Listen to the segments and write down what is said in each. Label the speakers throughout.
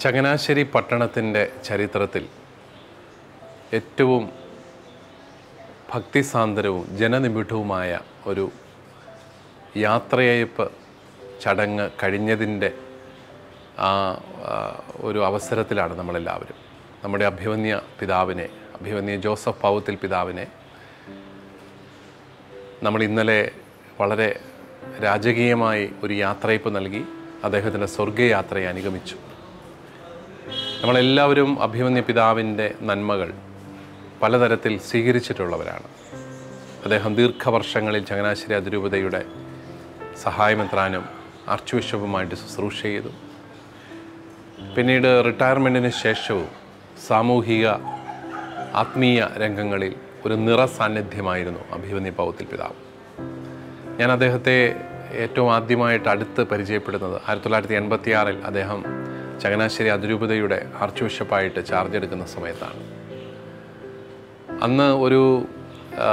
Speaker 1: ചങ്ങനാശ്ശേരി പട്ടണത്തിൻ്റെ ചരിത്രത്തിൽ ഏറ്റവും ഭക്തിസാന്ദ്രവും ജനനിബിഡവുമായ ഒരു യാത്രയയപ്പ് ചടങ്ങ് കഴിഞ്ഞതിൻ്റെ ആ ആ, ഒരു അവസരത്തിലാണ് നമ്മളെല്ലാവരും നമ്മുടെ അഭിമന്യ പിതാവിനെ അഭിമന്യ ജോസഫ് പൗത്തിൽ പിതാവിനെ നമ്മൾ ഇന്നലെ വളരെ രാജകീയമായി ഒരു യാത്രയപ്പ് നൽകി അദ്ദേഹത്തിൻ്റെ സ്വർഗയാത്രയെ അനുഗമിച്ചു നമ്മളെല്ലാവരും അഭിമന്യ പിതാവിൻ്റെ നന്മകൾ പലതരത്തിൽ സ്വീകരിച്ചിട്ടുള്ളവരാണ് അദ്ദേഹം ദീർഘവർഷങ്ങളിൽ ചങ്ങനാശ്ശേരി അതിരൂപതയുടെ സഹായമെത്രാനും ആർച്ച് ബിഷപ്പുമായിട്ട് ശുശ്രൂഷ ചെയ്തു പിന്നീട് റിട്ടയർമെൻറ്റിന് ശേഷവും സാമൂഹിക ആത്മീയ രംഗങ്ങളിൽ ഒരു നിറ സാന്നിധ്യമായിരുന്നു അഭിമന്യ പൗത്തിൽ പിതാവ് ഞാൻ അദ്ദേഹത്തെ ഏറ്റവും ആദ്യമായിട്ട് അടുത്ത് പരിചയപ്പെടുന്നത് ആയിരത്തി തൊള്ളായിരത്തി എൺപത്തി ആറിൽ അദ്ദേഹം ചങ്ങനാശ്ശേരി അതിരൂപതയുടെ ആർച്ച് ബിഷപ്പായിട്ട് ചാർജ് എടുക്കുന്ന സമയത്താണ് അന്ന് ഒരു ആ,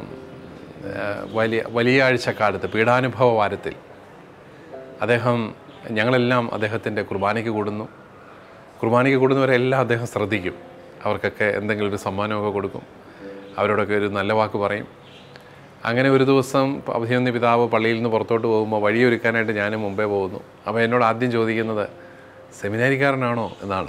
Speaker 1: ആ, വലിയ വലിയ ആഴ്ചക്കാലത്ത് പീഡാനുഭവ വാരത്തിൽ അദ്ദേഹം ഞങ്ങളെല്ലാം അദ്ദേഹത്തിൻ്റെ കുർബാനയ്ക്ക് കൂടുന്നു കുർബാനയ്ക്ക് കൂടുന്നവരെല്ലാം അദ്ദേഹം ശ്രദ്ധിക്കും അവർക്കൊക്കെ എന്തെങ്കിലും ഒരു സമ്മാനമൊക്കെ കൊടുക്കും അവരോടൊക്കെ ഒരു നല്ല വാക്ക് പറയും അങ്ങനെ ഒരു ദിവസം അഭിനന്ദ പിതാവ് പള്ളിയിൽ നിന്ന് പുറത്തോട്ട് പോകുമ്പോൾ വഴിയൊരുക്കാനായിട്ട് ഞാനും മുമ്പേ പോകുന്നു അപ്പോൾ എന്നോട് ആദ്യം ചോദിക്കുന്നത് സെമിനാരിക്കാരനാണോ എന്നാണ്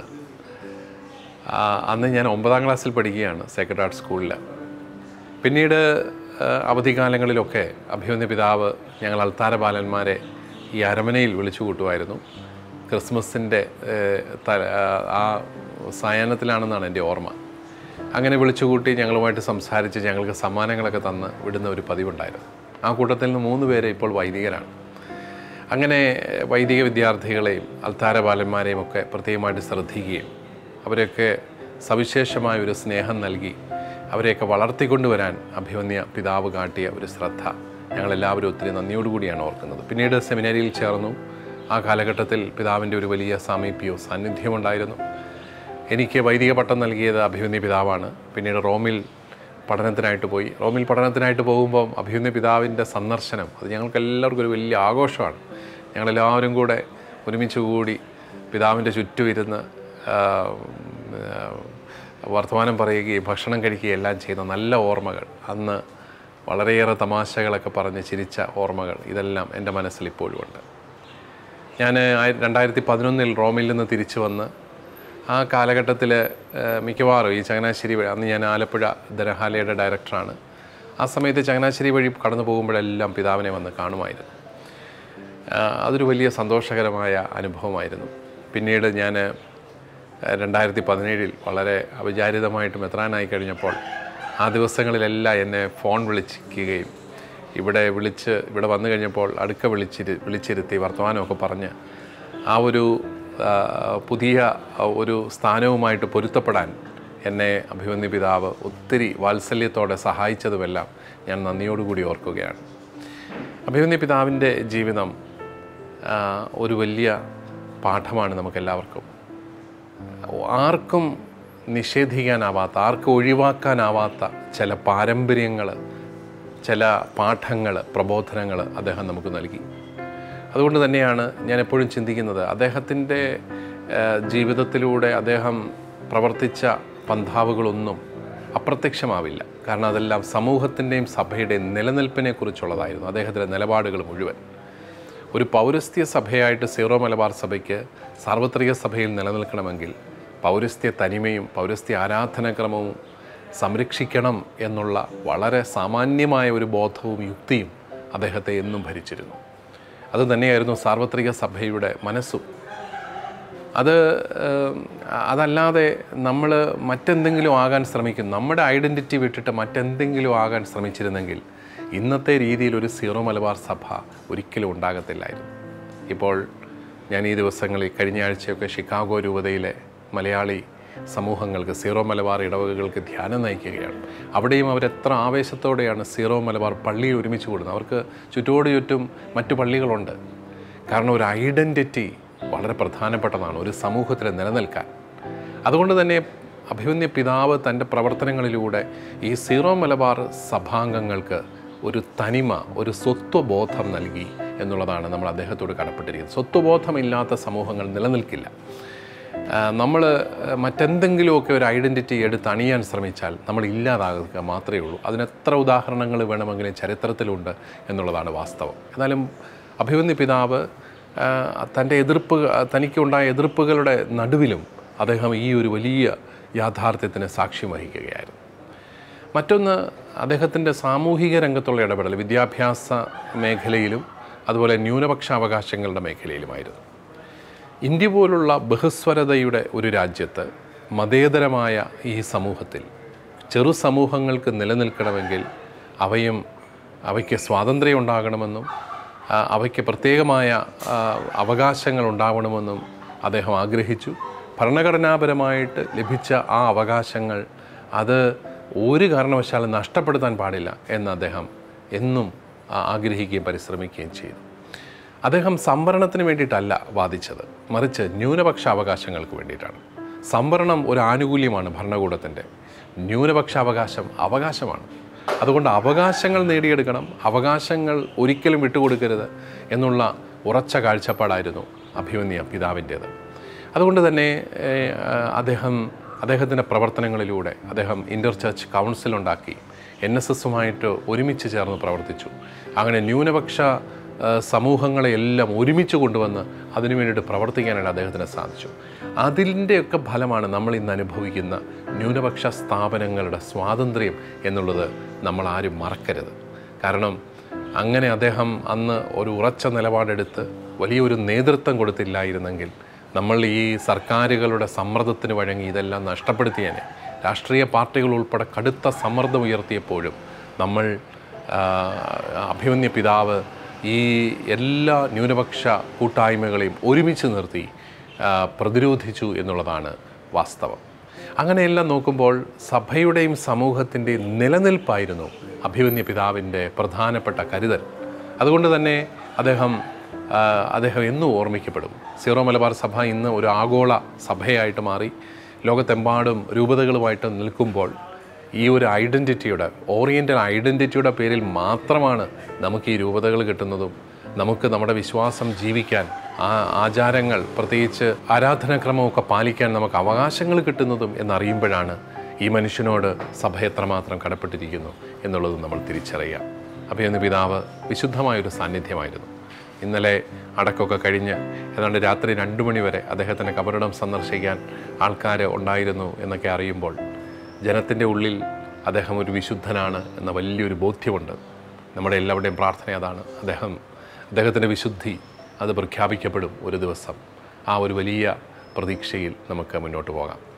Speaker 1: ആ, അന്ന് ഞാൻ ഒമ്പതാം ക്ലാസ്സിൽ പഠിക്കുകയാണ് സേക്രഡ് ആർട്ട് സ്കൂളിൽ പിന്നീട് ആ, അവധിക്കാലങ്ങളിലൊക്കെ അഭിമന്യ പിതാവ് ഞങ്ങൾ അൾത്താര ബാലന്മാരെ ഈ അരമനയിൽ വിളിച്ചു കൂട്ടുമായിരുന്നു ക്രിസ്മസിൻ്റെ ഏഹ്, ത- ആ സായാഹ്നത്തിലാണെന്നാണ് എൻ്റെ ഓർമ്മ അങ്ങനെ വിളിച്ചുകൂട്ടി ഞങ്ങളുമായിട്ട് സംസാരിച്ച് ഞങ്ങൾക്ക് സമ്മാനങ്ങളൊക്കെ തന്ന് വിടുന്ന ഒരു പതിവുണ്ടായിരുന്നു ആ കൂട്ടത്തിൽ നിന്ന് മൂന്ന് പേര് ഇപ്പോൾ വൈദികരാണ് അങ്ങനെ വൈദിക വിദ്യാർത്ഥികളെയും അൽത്താര ബാലന്മാരെയും ഒക്കെ പ്രത്യേകമായിട്ട് ശ്രദ്ധിക്കുകയും അവരെയൊക്കെ സവിശേഷമായ ഒരു സ്നേഹം നൽകി അവരെയൊക്കെ വളർത്തിക്കൊണ്ടുവരാൻ അഭിമന്യ പിതാവ് കാട്ടിയ ഒരു ശ്രദ്ധ ഞങ്ങളെല്ലാവരും ഒത്തിരി നന്ദിയോടുകൂടിയാണ് ഓർക്കുന്നത് പിന്നീട് സെമിനാരിയിൽ ചേർന്നു ആ കാലഘട്ടത്തിൽ പിതാവിൻ്റെ ഒരു വലിയ സാമീപ്യവും സാന്നിധ്യമുണ്ടായിരുന്നു എനിക്ക് വൈദിക പട്ടം നൽകിയത് അഭിമന്യ പിതാവാണ് പിന്നീട് റോമിൽ പഠനത്തിനായിട്ട് പോയി റോമിൽ പഠനത്തിനായിട്ട് പോകുമ്പം അഭിമന്യ പിതാവിൻ്റെ സന്ദർശനം അത് ഞങ്ങൾക്ക് എല്ലാവർക്കും ഒരു വലിയ ആഘോഷമാണ് ഞങ്ങളെല്ലാവരും കൂടെ ഒരുമിച്ച് കൂടി പിതാവിൻ്റെ ചുറ്റും ഇരുന്ന് ആ, ആ, വർത്തമാനം പറയുകയും ഭക്ഷണം കഴിക്കുകയും എല്ലാം ചെയ്യുന്ന നല്ല ഓർമ്മകൾ അന്ന് വളരെയേറെ തമാശകളൊക്കെ പറഞ്ഞ് ചിരിച്ച ഓർമ്മകൾ ഇതെല്ലാം എൻ്റെ മനസ്സിൽ ഇപ്പോഴും ഉണ്ട് ഞാൻ രണ്ടായിരത്തി പതിനൊന്നിൽ റോമിൽ നിന്ന് തിരിച്ചു വന്ന് ആ കാലഘട്ടത്തിൽ മിക്കവാറും ഈ ചങ്ങനാശ്ശേരി വഴി അന്ന് ഞാൻ ആലപ്പുഴ ധനഹാലയുടെ ഡയറക്ടറാണ് ആ സമയത്ത് ചങ്ങനാശ്ശേരി വഴി കടന്നു പോകുമ്പോഴെല്ലാം പിതാവിനെ വന്ന് കാണുമായിരുന്നു ആ, അതൊരു വലിയ സന്തോഷകരമായ അനുഭവമായിരുന്നു പിന്നീട് ഞാൻ രണ്ടായിരത്തി പതിനേഴിൽ വളരെ അവിചാരിതമായിട്ട് മെത്രാനായി കഴിഞ്ഞപ്പോൾ ആ ദിവസങ്ങളിലെല്ലാം എന്നെ ഫോൺ വിളിക്കുകയും ഇവിടെ വിളിച്ച് ഇവിടെ വന്നു കഴിഞ്ഞപ്പോൾ അടുക്ക വിളിച്ചിരു വിളിച്ചിരുത്തി വർത്തമാനമൊക്കെ പറഞ്ഞ് ആ ഒരു ആ, പുതിയ ഒരു സ്ഥാനവുമായിട്ട് പൊരുത്തപ്പെടാൻ എന്നെ അഭിമന്യ പിതാവ് ഒത്തിരി വാത്സല്യത്തോടെ സഹായിച്ചതുമെല്ലാം ഞാൻ നന്ദിയോടുകൂടി ഓർക്കുകയാണ് അഭിമന്യ പിതാവിൻ്റെ ജീവിതം ആ, ഒരു വലിയ പാഠമാണ് നമുക്കെല്ലാവർക്കും ആർക്കും നിഷേധിക്കാനാവാത്ത ആർക്കും ഒഴിവാക്കാനാവാത്ത ചില പാരമ്പര്യങ്ങൾ ചില പാഠങ്ങൾ പ്രബോധനങ്ങൾ അദ്ദേഹം നമുക്ക് നൽകി അതുകൊണ്ട് തന്നെയാണ് ഞാൻ എപ്പോഴും ചിന്തിക്കുന്നത് അദ്ദേഹത്തിൻ്റെ ആ, ജീവിതത്തിലൂടെ അദ്ദേഹം പ്രവർത്തിച്ച പന്ഥാവുകളൊന്നും അപ്രത്യക്ഷമാവില്ല കാരണം അതെല്ലാം സമൂഹത്തിൻ്റെയും സഭയുടെയും നിലനിൽപ്പിനെ കുറിച്ചുള്ളതായിരുന്നു അദ്ദേഹത്തിൻ്റെ നിലപാടുകൾ മുഴുവൻ ഒരു പൗരസ്ത്യ സഭയായിട്ട് സീറോ മലബാർ സഭയ്ക്ക് സാർവത്രിക സഭയിൽ നിലനിൽക്കണമെങ്കിൽ പൗരസ്ത്യ തനിമയും പൗരസ്ത്യ ആരാധനാക്രമവും സംരക്ഷിക്കണം എന്നുള്ള വളരെ സാമാന്യമായ ഒരു ബോധവും യുക്തിയും അദ്ദേഹത്തെ എന്നും ഭരിച്ചിരുന്നു അത് തന്നെയായിരുന്നു സാർവത്രിക സഭയുടെ മനസ്സും അത് ഏം, അതല്ലാതെ നമ്മൾ മറ്റെന്തെങ്കിലും ആകാൻ ശ്രമിക്കും നമ്മുടെ ഐഡൻറ്റിറ്റി വിട്ടിട്ട് മറ്റെന്തെങ്കിലും ആകാൻ ശ്രമിച്ചിരുന്നെങ്കിൽ ഇന്നത്തെ രീതിയിൽ ഒരു സീറോ മലബാർ സഭ ഒരിക്കലും ഉണ്ടാകത്തില്ലായിരുന്നു ഇപ്പോൾ ഞാൻ ഈ ദിവസങ്ങളിൽ കഴിഞ്ഞ ആഴ്ചയൊക്കെ ഷിക്കാഗോ രൂപതയിലെ മലയാളി സമൂഹങ്ങൾക്ക് സീറോ മലബാർ ഇടവകകൾക്ക് ധ്യാനം നയിക്കുകയാണ് അവിടെയും അവരെത്ര ആവേശത്തോടെയാണ് സീറോ മലബാർ പള്ളിയിൽ ഒരുമിച്ച് കൂടുന്നത് അവർക്ക് ചുറ്റോട് ചുറ്റും മറ്റു പള്ളികളുണ്ട് കാരണം ഒരു ഐഡൻറ്റിറ്റി വളരെ പ്രധാനപ്പെട്ടതാണ് ഒരു സമൂഹത്തിൽ നിലനിൽക്കാൻ അതുകൊണ്ട് തന്നെ അഭിമന്യ പിതാവ് തൻ്റെ പ്രവർത്തനങ്ങളിലൂടെ ഈ സീറോ മലബാർ സഭാംഗങ്ങൾക്ക് ഒരു തനിമ ഒരു സ്വത്വബോധം നൽകി എന്നുള്ളതാണ് നമ്മൾ അദ്ദേഹത്തോട് കടപ്പെട്ടിരിക്കുന്നത് സ്വത്വബോധമില്ലാത്ത സമൂഹങ്ങൾ നിലനിൽക്കില്ല നമ്മൾ മറ്റെന്തെങ്കിലുമൊക്കെ ഒരു ഐഡൻറ്റിറ്റി എടുത്ത് അണിയാൻ ശ്രമിച്ചാൽ നമ്മൾ ഇല്ലാതാകുക മാത്രമേ ഉള്ളൂ അതിനെത്ര ഉദാഹരണങ്ങൾ വേണമെങ്കിലും ചരിത്രത്തിലുണ്ട് എന്നുള്ളതാണ് വാസ്തവം എന്നാലും അഭിമന്യ പിതാവ് ആ, തൻ്റെ എതിർപ്പ് തനിക്കുണ്ടായ എതിർപ്പുകളുടെ നടുവിലും അദ്ദേഹം ഈ ഒരു വലിയ യാഥാർത്ഥ്യത്തിന് സാക്ഷ്യം വഹിക്കുകയായിരുന്നു മറ്റൊന്ന് അദ്ദേഹത്തിൻ്റെ സാമൂഹിക രംഗത്തുള്ള ഇടപെടൽ വിദ്യാഭ്യാസ മേഖലയിലും അതുപോലെ ന്യൂനപക്ഷ അവകാശങ്ങളുടെ മേഖലയിലുമായിരുന്നു ഇന്ത്യ പോലുള്ള ബഹുസ്വരതയുടെ ഒരു രാജ്യത്ത് മതേതരമായ ഈ സമൂഹത്തിൽ ചെറു സമൂഹങ്ങൾക്ക് നിലനിൽക്കണമെങ്കിൽ അവയും അവയ്ക്ക് സ്വാതന്ത്ര്യം ഉണ്ടാകണമെന്നും ആ, അവയ്ക്ക് പ്രത്യേകമായ ആ, അവകാശങ്ങൾ ഉണ്ടാവണമെന്നും അദ്ദേഹം ആഗ്രഹിച്ചു ഭരണഘടനാപരമായിട്ട് ലഭിച്ച ആ അവകാശങ്ങൾ അത് ഒരു കാരണവശാലും നഷ്ടപ്പെടുത്താൻ പാടില്ല എന്ന് അദ്ദേഹം എന്നും ആ, ആഗ്രഹിക്കുകയും പരിശ്രമിക്കുകയും ചെയ്തു അദ്ദേഹം സംവരണത്തിന് വേണ്ടിയിട്ടല്ല വാദിച്ചത് മറിച്ച് ന്യൂനപക്ഷ അവകാശങ്ങൾക്ക് വേണ്ടിയിട്ടാണ് സംവരണം ഒരു ആനുകൂല്യമാണ് ഭരണകൂടത്തിൻ്റെ ന്യൂനപക്ഷ അവകാശം അവകാശമാണ് അതുകൊണ്ട് അവകാശങ്ങൾ നേടിയെടുക്കണം അവകാശങ്ങൾ ഒരിക്കലും വിട്ടുകൊടുക്കരുത് എന്നുള്ള ഉറച്ച കാഴ്ചപ്പാടായിരുന്നു അഭിമന്യ പിതാവിൻ്റേത് അതുകൊണ്ട് തന്നെ ഏഹ്, അദ്ദേഹം അദ്ദേഹത്തിൻ്റെ പ്രവർത്തനങ്ങളിലൂടെ അദ്ദേഹം ഇൻ്റർ ചർച്ച് കൗൺസിൽ ഉണ്ടാക്കി എൻ എസ് എസുമായിട്ട് ഒരുമിച്ച് ചേർന്ന് പ്രവർത്തിച്ചു അങ്ങനെ ന്യൂനപക്ഷ ആ, സമൂഹങ്ങളെ എല്ലാം ഒരുമിച്ച് കൊണ്ടുവന്ന് അതിനു വേണ്ടിയിട്ട് പ്രവർത്തിക്കാനായിട്ട് അദ്ദേഹത്തിന് സാധിച്ചു അതിൻ്റെയൊക്കെ ഫലമാണ് നമ്മൾ ഇന്ന് അനുഭവിക്കുന്ന ന്യൂനപക്ഷ സ്ഥാപനങ്ങളുടെ സ്വാതന്ത്ര്യം എന്നുള്ളത് നമ്മൾ ആരും മറക്കരുത് കാരണം അങ്ങനെ അദ്ദേഹം അന്ന് ഒരു ഉറച്ച നിലപാടെടുത്ത് വലിയൊരു നേതൃത്വം കൊടുത്തില്ലായിരുന്നെങ്കിൽ നമ്മൾ ഈ സർക്കാരുകളുടെ സമ്മർദ്ദത്തിന് വഴങ്ങി ഇതെല്ലാം നഷ്ടപ്പെടുത്തിയേനെ രാഷ്ട്രീയ പാർട്ടികൾ ഉൾപ്പെടെ കടുത്ത സമ്മർദ്ദം ഉയർത്തിയപ്പോഴും നമ്മൾ ആ, അഭിമന്യ പിതാവ് ഈ എല്ലാ ന്യൂനപക്ഷ കൂട്ടായ്മകളെയും ഒരുമിച്ച് നിർത്തി ആ, പ്രതിരോധിച്ചു എന്നുള്ളതാണ് വാസ്തവം അങ്ങനെയെല്ലാം നോക്കുമ്പോൾ സഭയുടെയും സമൂഹത്തിൻ്റെയും നിലനിൽപ്പായിരുന്നു അഭിമന്യ പിതാവിൻ്റെ പ്രധാനപ്പെട്ട കരുതൽ അതുകൊണ്ട് തന്നെ അദ്ദേഹം ആ, അദ്ദേഹം എന്നും ഓർമ്മിക്കപ്പെടും സീറോ മലബാർ സഭ ഇന്ന് ഒരു ആഗോള സഭയായിട്ട് മാറി ലോകത്തെമ്പാടും രൂപതകളുമായിട്ട് നിൽക്കുമ്പോൾ ഈ ഒരു ഐഡൻറ്റിറ്റിയുടെ ഓറിയൻ്റൽ ഐഡൻറ്റിറ്റിയുടെ പേരിൽ മാത്രമാണ് നമുക്ക് ഈ രൂപതകൾ കിട്ടുന്നതും നമുക്ക് നമ്മുടെ വിശ്വാസം ജീവിക്കാൻ ആ ആചാരങ്ങൾ പ്രത്യേകിച്ച് ആരാധനാക്രമമൊക്കെ പാലിക്കാൻ നമുക്ക് അവകാശങ്ങൾ കിട്ടുന്നതും എന്നറിയുമ്പോഴാണ് ഈ മനുഷ്യനോട് സഭ എത്രമാത്രം കടപ്പെട്ടിരിക്കുന്നു എന്നുള്ളത് നമ്മൾ തിരിച്ചറിയാം അഭിയന്ന് പിതാവ് വിശുദ്ധമായൊരു സാന്നിധ്യമായിരുന്നു ഇന്നലെ അടക്കമൊക്കെ കഴിഞ്ഞ് ഏതാണ്ട് രാത്രി രണ്ടു മണി വരെ അദ്ദേഹത്തിൻ്റെ കബറിടം സന്ദർശിക്കാൻ ആൾക്കാർ ഉണ്ടായിരുന്നു എന്നൊക്കെ അറിയുമ്പോൾ ജനത്തിൻ്റെ ഉള്ളിൽ അദ്ദേഹം ഒരു വിശുദ്ധനാണ് എന്ന വലിയൊരു ബോധ്യമുണ്ട് നമ്മുടെ എല്ലാവരുടെയും പ്രാർത്ഥന അതാണ് അദ്ദേഹം അദ്ദേഹത്തിൻ്റെ വിശുദ്ധി അത് പ്രഖ്യാപിക്കപ്പെടും ഒരു ദിവസം ആ ഒരു വലിയ പ്രതീക്ഷയിൽ നമുക്ക് മുന്നോട്ട് പോകാം